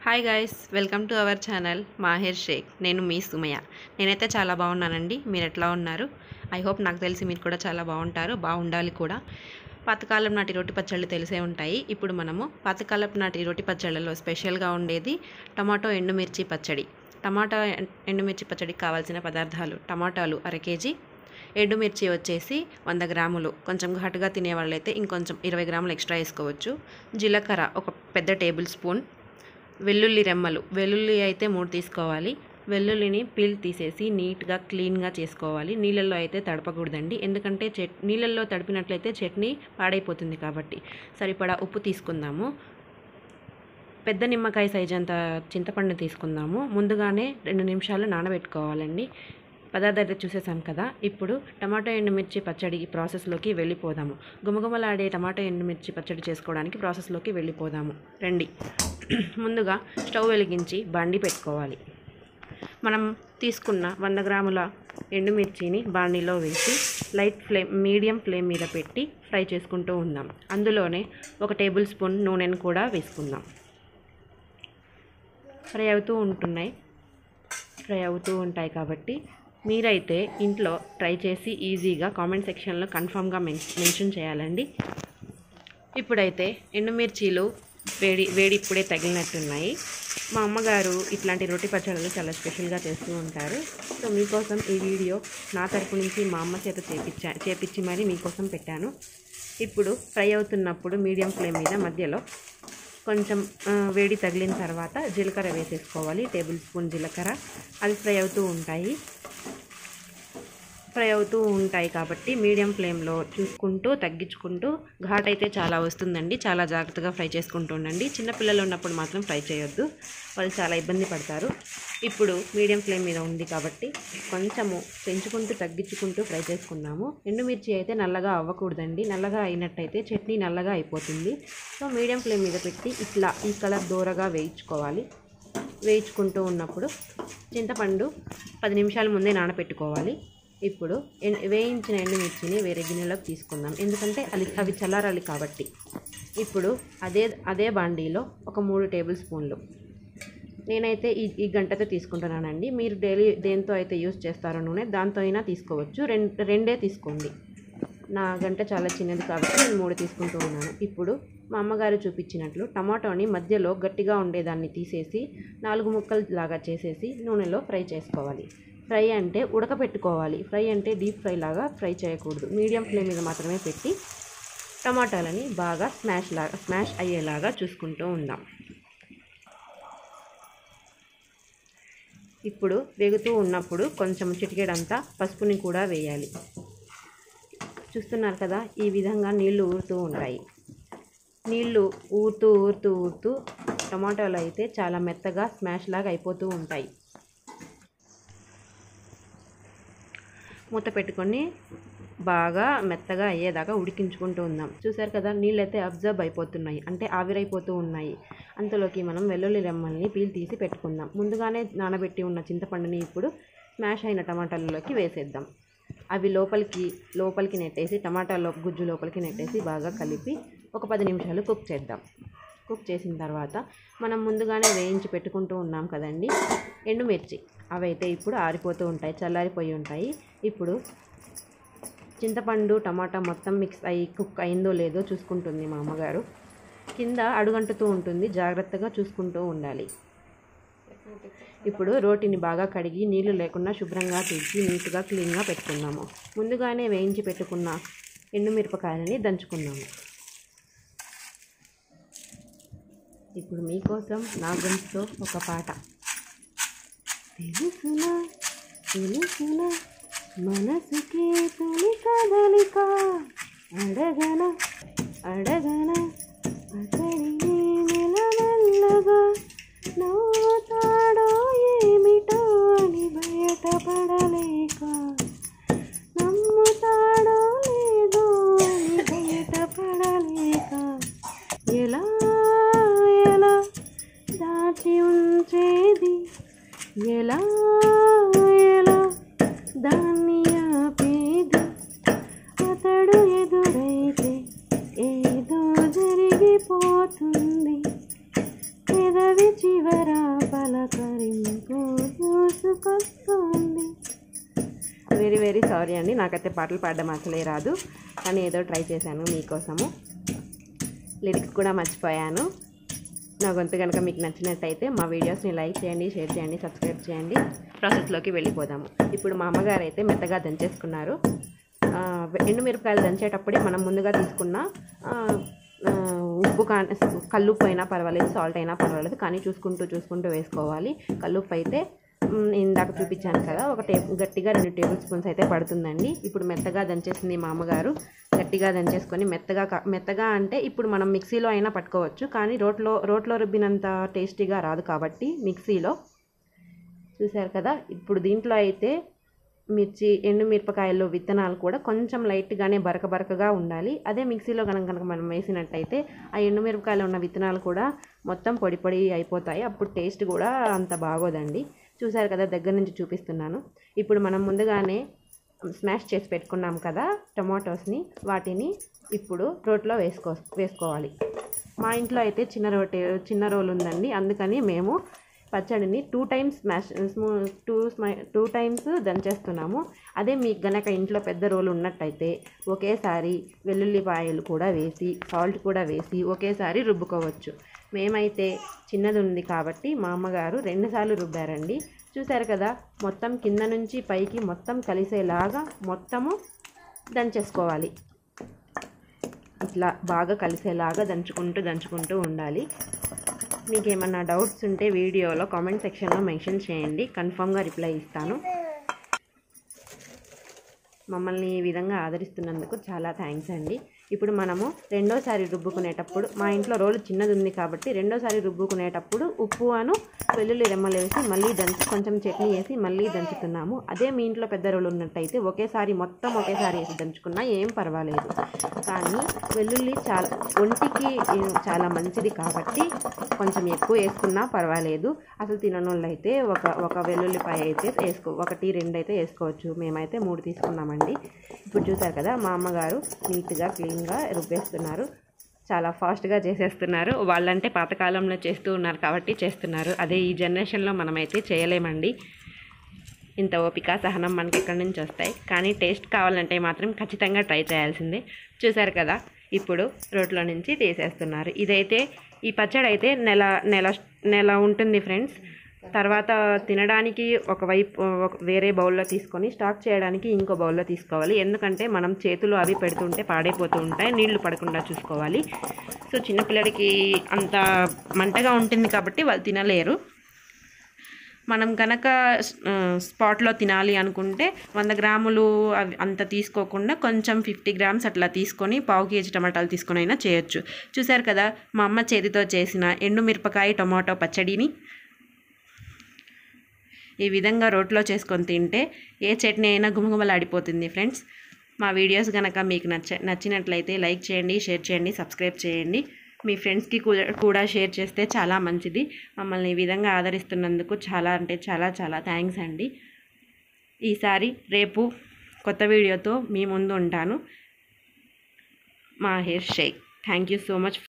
hi guys welcome to our channel Mahir Shaikh నేను మీ సుమయ నేనైతే చాలా బాగున్నానండి మీరు ఎట్లా ఉన్నారు ఐ హోప్ నాకు తెలిసి మీరు కూడా చాలా బాగుంటారు బాగుండాలి కూడా పాతకాలం నాటి రోటి పచ్చళ్ళు తెలిసే ఉంటాయి ఇప్పుడు మనము పాతకాలపు నాటి రోటి పచ్చళ్ళలో స్పెషల్గా ఉండేది టమాటో ఎండుమిర్చి పచ్చడి టమాటా ఎం- ఎండుమిర్చి పచ్చడికి కావాల్సిన పదార్థాలు టమాటాలు అర కేజీ ఎండుమిర్చి వచ్చేసి వంద గ్రాములు కొంచెం ఘాటుగా తినే వాళ్ళైతే ఇంకొంచెం ఇరవై గ్రాములు ఎక్స్ట్రా వేసుకోవచ్చు జీలకర్ర ఒక పెద్ద టేబుల్ స్పూన్ వెల్లుల్లి రెమ్మలు వెల్లుల్లి అయితే మూడు తీసుకోవాలి వెల్లుల్లిని పీల్ తీసేసి నీట్గా క్లీన్గా చేసుకోవాలి నీళ్ళల్లో అయితే తడపకూడదండి ఎందుకంటే చెట్ నీళ్ళల్లో తడిపినట్లయితే చట్నీ పాడైపోతుంది కాబట్టి సరిపడా ఉప్పు తీసుకుందాము పెద్ద నిమ్మకాయ సైజ్ అంత చింతపండు తీసుకుందాము ముందుగానే రెండు నిమిషాలు నానబెట్టుకోవాలండి పదార్థాలు అయితే చూసేసాం కదా ఇప్పుడు టమాటో ఎండుమిర్చి పచ్చడి ప్రాసెస్లోకి వెళ్ళిపోదాము గుమగుమలాడే టమాటో ఎండుమిర్చి పచ్చడి చేసుకోవడానికి ప్రాసెస్లోకి వెళ్ళిపోదాము రండి ముందుగా స్టవ్ వెలిగించి బండి పెట్టుకోవాలి మనం తీసుకున్న వంద గ్రాముల ఎండుమిర్చిని బాండీలో వేసి లైట్ ఫ్లేమ్ మీడియం ఫ్లేమ్ మీద పెట్టి ఫ్రై చేసుకుంటూ ఉందాం అందులోనే ఒక టేబుల్ స్పూన్ నూనెను కూడా వేసుకుందాం ఫ్రై అవుతూ ఉంటున్నాయి ఫ్రై అవుతూ ఉంటాయి కాబట్టి మీరైతే ఇంట్లో ట్రై చేసి ఈజీగా కామెంట్ సెక్షన్లో కన్ఫామ్గా మెన్ మెన్షన్ చేయాలండి ఇప్పుడైతే ఎండుమిర్చీలు వేడి వేడి ఇప్పుడే తగిలినట్టున్నాయి మా అమ్మగారు ఇట్లాంటి రొట్టి పచ్చళ్ళు చాలా స్పెషల్గా చేస్తూ ఉంటారు సో మీకోసం ఈ వీడియో నా తరపు నుంచి మా అమ్మ చేత చేపించా చేపించి మరీ మీకోసం పెట్టాను ఇప్పుడు ఫ్రై అవుతున్నప్పుడు మీడియం ఫ్లేమ్ మీద మధ్యలో కొంచెం ఆ, వేడి తగిలిన తర్వాత జీలకర్ర వేసేసుకోవాలి టేబుల్ స్పూన్ జీలకర్ర అవి ఫ్రై అవుతూ ఉంటాయి ఫ్రై అవుతూ ఉంటాయి కాబట్టి మీడియం ఫ్లేమ్లో చూసుకుంటూ తగ్గించుకుంటూ ఘాట్ అయితే చాలా వస్తుందండి చాలా జాగ్రత్తగా ఫ్రై చేసుకుంటూ ఉండండి చిన్నపిల్లలు ఉన్నప్పుడు మాత్రం ఫ్రై చేయొద్దు వాళ్ళు చాలా ఇబ్బంది పడతారు ఇప్పుడు మీడియం ఫ్లేమ్ మీద ఉంది కాబట్టి కొంచెము పెంచుకుంటూ తగ్గించుకుంటూ ఫ్రై చేసుకుందాము ఎండుమిర్చి అయితే నల్లగా అవ్వకూడదండి నల్లగా అయినట్టయితే చట్నీ నల్లగా అయిపోతుంది సో మీడియం ఫ్లేమ్ మీద పెట్టి ఇట్లా ఈ కలర్ దూరగా వేయించుకోవాలి వేయించుకుంటూ ఉన్నప్పుడు చింతపండు పది నిమిషాల ముందే నానబెట్టుకోవాలి ఇప్పుడు ఎన్- వేయించిన ఎండుమిర్చిని వేరే గిన్నెలోకి తీసుకుందాం ఎందుకంటే అది అవి చల్లారాలి కాబట్టి ఇప్పుడు అదే అదే బాండీలో ఒక మూడు టేబుల్ స్పూన్లు నేనైతే ఈ ఈ గంటతో తీసుకుంటున్నానండి మీరు డైలీ దేంతో అయితే యూస్ చేస్తారో నూనె దాంతో అయినా తీసుకోవచ్చు రెండు రెండే తీసుకోండి నా గంట చాలా చిన్నది కాబట్టి నేను మూడు తీసుకుంటూ ఉన్నాను ఇప్పుడు మా అమ్మగారు చూపించినట్లు టమాటోని మధ్యలో గట్టిగా ఉండేదాన్ని తీసేసి నాలుగు ముక్కలు లాగా చేసేసి నూనెలో ఫ్రై చేసుకోవాలి ఫ్రై అంటే ఉడకపెట్టుకోవాలి ఫ్రై అంటే డీప్ ఫ్రై లాగా ఫ్రై చేయకూడదు మీడియం ఫ్లేమ్ మీద మాత్రమే పెట్టి టమాటాలని బాగా స్మాష్ లాగా స్మాష్ అయ్యేలాగా చూసుకుంటూ ఉందాం ఇప్పుడు వేగుతూ ఉన్నప్పుడు కొంచెం చిటికెడంతా పసుపుని కూడా వేయాలి చూస్తున్నారు కదా ఈ విధంగా నీళ్లు ఊరుతూ ఉంటాయి నీళ్లు ఊరుతూ ఊరుతూ ఊరుతూ టమాటాలు అయితే చాలా మెత్తగా స్మాష్ లాగా అయిపోతూ ఉంటాయి మూత పెట్టుకొని బాగా మెత్తగా అయ్యేదాకా ఉడికించుకుంటూ ఉందాం చూసారు కదా నీళ్ళు అయితే అబ్జర్వ్ అయిపోతున్నాయి అంటే ఆవిరైపోతూ ఉన్నాయి అంతలోకి మనం వెల్లుల్లి రెమ్మల్ని పీల్ తీసి పెట్టుకుందాం ముందుగానే నానబెట్టి ఉన్న చింతపండుని ఇప్పుడు స్మాష్ అయిన టమాటాలలోకి వేసేద్దాం అవి లోపలికి లోపలికి నెట్టేసి టమాటాలో గుజ్జు లోపలికి నెట్టేసి బాగా కలిపి ఒక పది నిమిషాలు కుక్ చేద్దాం కుక్ చేసిన తర్వాత మనం ముందుగానే వేయించి పెట్టుకుంటూ ఉన్నాం కదండి ఎండుమిర్చి అవైతే ఇప్పుడు ఆరిపోతూ ఉంటాయి చల్లారిపోయి ఉంటాయి ఇప్పుడు చింతపండు టమాటా మొత్తం మిక్స్ అయ్యి కుక్ అయిందో లేదో చూసుకుంటుంది మా అమ్మగారు కింద అడుగంటుతూ ఉంటుంది జాగ్రత్తగా చూసుకుంటూ ఉండాలి ఇప్పుడు రోటిని బాగా కడిగి నీళ్లు లేకుండా శుభ్రంగా తీసి నీట్గా క్లీన్గా పెట్టుకుందాము ముందుగానే వేయించి పెట్టుకున్న ఎండుమిరపకాయలని దంచుకుందాము ఇప్పుడు మీకోసం నా గొంతుతో ఒక పాట తెలుసునా తెలుసునా మనసుకి తొలి కదలిక అడగన అడగన అతడిని మెల్లమెల్లగా నవ్వుతాడో ఏమిటో అని బయటపడలేక నమ్ముతాడో లేదో అని బయటపడలేక ఎలా ఎలా దాచి ఉంచేది ఎలా ఎలా దాన్ని ఆపేది అతడు ఎదురైతే ఏదో జరిగిపోతుంది పెదవి చివర పలకరింపు పూసుకొస్తుంది వెరీ వెరీ సారీ అండి నాకైతే పాటలు పాడడం అసలే రాదు కానీ ఏదో ట్రై చేశాను మీకోసము లిరిక్స్ కూడా మర్చిపోయాను నా గొంతు కనుక మీకు నచ్చినట్టయితే మా వీడియోస్ని లైక్ చేయండి షేర్ చేయండి సబ్స్క్రైబ్ చేయండి ప్రాసెస్లోకి వెళ్ళిపోదాము ఇప్పుడు మా అమ్మగారు అయితే మెత్తగా దంచేసుకున్నారు ఆ, ఎండుమిరపకాయలు దంచేటప్పుడే మనం ముందుగా తీసుకున్న ఆ, ఆ, ఉప్పు కా కల్లుప్పు అయినా పర్వాలేదు సాల్ట్ అయినా పర్వాలేదు కానీ చూసుకుంటూ చూసుకుంటూ వేసుకోవాలి కల్లుప్పు అయితే మ్, ఇందాక చూపించాను కదా ఒక టే గట్టిగా రెండు టేబుల్ స్పూన్స్ అయితే పడుతుందండి ఇప్పుడు మెత్తగా దంచేసింది మా అమ్మగారు గట్టిగా దంచేసుకొని మెత్తగా కా- మెత్తగా అంటే ఇప్పుడు మనం మిక్సీలో అయినా పట్టుకోవచ్చు కానీ రోట్లో రోట్లో రుబ్బినంత టేస్టీగా రాదు కాబట్టి మిక్సీలో చూశారు కదా ఇప్పుడు దీంట్లో అయితే మిర్చి ఎండు మిరపకాయలు విత్తనాలు కూడా కొంచెం లైట్గానే బరక బరకగా ఉండాలి అదే మిక్సీలో కనుక కనుక మనం వేసినట్టయితే ఆ ఎండు మిరపకాయలు ఉన్న విత్తనాలు కూడా మొత్తం పొడి పొడి అయిపోతాయి అప్పుడు టేస్ట్ కూడా అంత బాగోదండి చూశారు కదా దగ్గర నుంచి చూపిస్తున్నాను ఇప్పుడు మనం ముందుగానే స్మాష్ చేసి పెట్టుకున్నాం కదా టొమాటోస్ని వాటిని ఇప్పుడు రోట్లో వేసుకో వేసుకోవాలి మా ఇంట్లో అయితే చిన్న రోటి చిన్న రోలు ఉందండి అందుకని మేము పచ్చడిని టూ టైమ్స్ స్మాష్ టూ స్మై టూ టైమ్స్ దంచేస్తున్నాము అదే మీకు గనక ఇంట్లో పెద్ద రోలు ఉన్నట్టయితే ఒకేసారి వెల్లుల్లిపాయలు కూడా వేసి సాల్ట్ కూడా వేసి ఒకేసారి రుబ్బుకోవచ్చు మేమైతే చిన్నది ఉంది కాబట్టి మా అమ్మగారు రెండుసార్లు రుబ్బారండి చూశారు కదా మొత్తం కింద నుంచి పైకి మొత్తం కలిసేలాగా మొత్తము దంచేసుకోవాలి ఇట్లా బాగా కలిసేలాగా దంచుకుంటూ దంచుకుంటూ ఉండాలి మీకు ఏమన్నా డౌట్స్ ఉంటే వీడియోలో కామెంట్ సెక్షన్లో మెన్షన్ చేయండి కన్ఫామ్గా రిప్లై ఇస్తాను మమ్మల్ని ఈ విధంగా ఆదరిస్తున్నందుకు చాలా థ్యాంక్స్ అండి ఇప్పుడు మనము రెండోసారి రుబ్బుకునేటప్పుడు మా ఇంట్లో రోలు చిన్నది ఉంది కాబట్టి రెండోసారి రుబ్బుకునేటప్పుడు ఉప్పు అను వెల్లుల్లి రెమ్మలు వేసి మళ్ళీ దంచి కొంచెం చట్నీ వేసి మళ్ళీ దంచుతున్నాము అదే మీ ఇంట్లో పెద్ద రోలు ఉన్నట్టయితే ఒకేసారి మొత్తం ఒకేసారి వేసి దంచుకున్నా ఏం పర్వాలేదు కానీ వెల్లుల్లి చాలా ఒంటికి ఏ, చాలా మంచిది కాబట్టి కొంచెం ఎక్కువ వేసుకున్నా పర్వాలేదు అసలు తిననోళ్ళు అయితే ఒక ఒక వెల్లుల్లిపాయ అయితే వేసుకో ఒకటి రెండు అయితే వేసుకోవచ్చు మేమైతే మూడు తీసుకున్నామండి ఇప్పుడు చూసారు కదా మా అమ్మగారు నీట్గా క్లీన్గా రుబ్బేస్తున్నారు చాలా ఫాస్ట్గా చేసేస్తున్నారు వాళ్ళంటే పాతకాలంలో చేస్తూ ఉన్నారు కాబట్టి చేస్తున్నారు అదే ఈ జనరేషన్లో మనమైతే చేయలేమండి ఇంత ఓపిక సహనం మనకి ఎక్కడి నుంచి వస్తాయి కానీ టేస్ట్ కావాలంటే మాత్రం ఖచ్చితంగా ట్రై చేయాల్సిందే చూసారు కదా ఇప్పుడు రోట్లో నుంచి తీసేస్తున్నారు ఇదైతే ఈ పచ్చడి అయితే నెల నెల నెల ఉంటుంది ఫ్రెండ్స్ తర్వాత తినడానికి ఒక వైపు ఒక వేరే బౌల్లో తీసుకొని స్టాక్ చేయడానికి ఇంకో బౌల్లో తీసుకోవాలి ఎందుకంటే మనం చేతులు అవి పెడుతుంటే పాడైపోతూ ఉంటాయి నీళ్లు పడకుండా చూసుకోవాలి సో చిన్నపిల్లడికి అంత మంటగా ఉంటుంది కాబట్టి వాళ్ళు తినలేరు మనం కనుక ఆ, స్పాట్లో తినాలి అనుకుంటే వంద గ్రాములు అవి అంత తీసుకోకుండా కొంచెం ఫిఫ్టీ గ్రామ్స్ అట్లా తీసుకొని పావు కేజీ టమాటాలు తీసుకొని అయినా చేయొచ్చు చూశారు కదా మా అమ్మ చేతితో చేసిన ఎండు మిరపకాయ టమాటో పచ్చడిని ఈ విధంగా రోట్లో చేసుకొని తింటే ఏ చట్నీ అయినా గుమగుమలాడిపోతుంది ఫ్రెండ్స్ మా వీడియోస్ కనుక మీకు నచ్చ నచ్చినట్లయితే లైక్ చేయండి షేర్ చేయండి సబ్స్క్రైబ్ చేయండి మీ ఫ్రెండ్స్కి కూడా- కూడా షేర్ చేస్తే చాలా మంచిది మమ్మల్ని ఈ విధంగా ఆదరిస్తున్నందుకు చాలా అంటే చాలా చాలా థ్యాంక్స్ అండి ఈసారి రేపు కొత్త వీడియోతో మీ ముందు ఉంటాను Mahir Shaikh thank you so much